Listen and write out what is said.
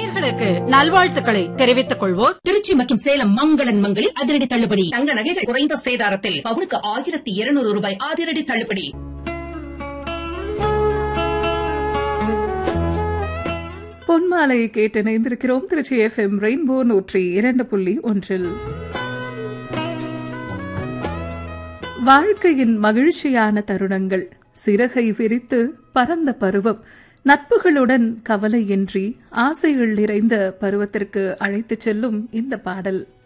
நேயர்களுக்கு நல்வாழ்த்துக்களை தெரிவித்துக் கொள்வோர் திருச்சி மற்றும் சேலம் மங்களன் மங்களில் அதிரடி தள்ளுபடி தங்க நகைகள் குறைந்த சேதாரத்தில் பவுனுக்கு ஆயிரத்தி இருநூறு ரூபாய் அதிரடி தள்ளுபடி பொன்மாலையை கேட்டு இணைந்திருக்கிறோம் திருச்சி எஃப்எம் ரெயின்போ நூற்றி இரண்டு புள்ளி ஒன்றில் வாழ்க்கையின் மகிழ்ச்சியான தருணங்கள் சிறகை விரித்து பரந்த பருவம் நட்புகளுடன் கவலையின்றி ஆசைகள் நிறைந்த பருவத்திற்கு அழைத்துச் செல்லும் இந்த பாடல்